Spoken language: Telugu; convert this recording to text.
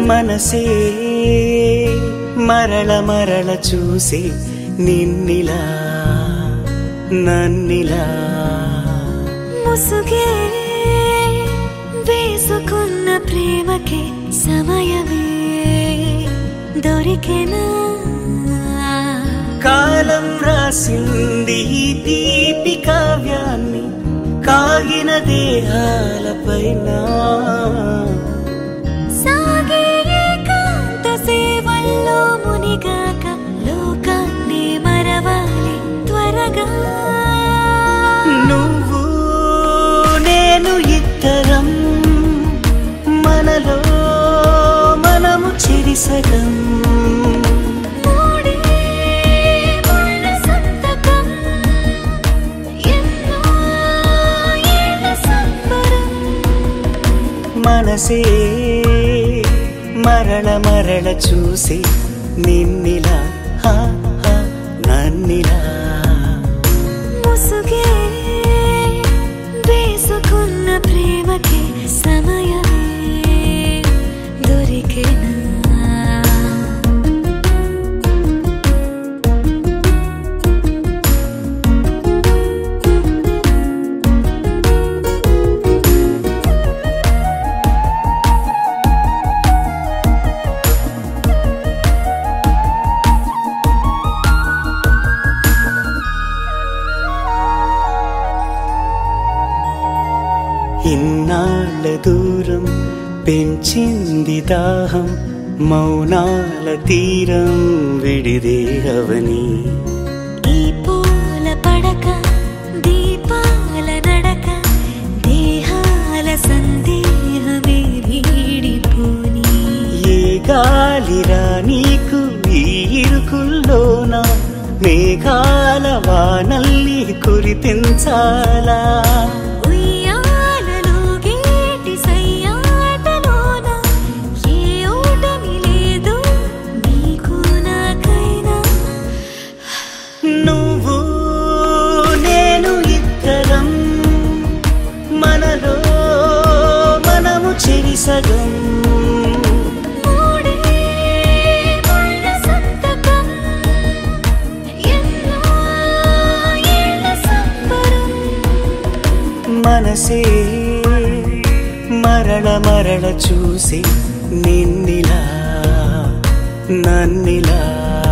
మనసే మరల మరల చూసి నిన్నిలా నన్నిలా ముసుగే వేసుకున్న ప్రేమకి సమయమే దొరికెనా కాలం రాసింది ఈ తీపి కావ్యాన్ని కాగిన దేహాలపైన సాగే ఏకాంత సేవల్లో మునిగాక లోకాన్ని మరవాలి త్వరగా నువ్వు నేను ఇద్దరం మనలో మనము చెరిసగం మూడే ముళ్ళ సంతకం ఎన్నో ఏళ్ళ సంబరం మనసే మరల మరల చూసి నిన్నిలా హా, హా, నన్నిలా ముసుగే వేసుకున్న ప్రేమకి సమయమే దొరికెనా ఇన్నాళ్ళ దూరం పెంచింది దాహం మౌనాల తీరం విడిదే అవని ఈ పూల పడక దీపాల నడక దేహాల సందేహమే వీడిపోని ఏ గాలిరా నీకు ఈ ఇరుకుల్లోన మేఘాల వానల్లి కురిపించాలా ఉయ్యాలలో గేటి సయ్యాటలోన ఏ ఓటమి లేదు నీకు నాకైనా నువ్వు నేను ఇద్దరం మనలో మనము చెరిసగం మూడే ముళ్ళ సంతకం ఎన్నో ఏళ్ళ సంబరం మనసే మరల మరల చూసి నిన్నిలా నన్నిలా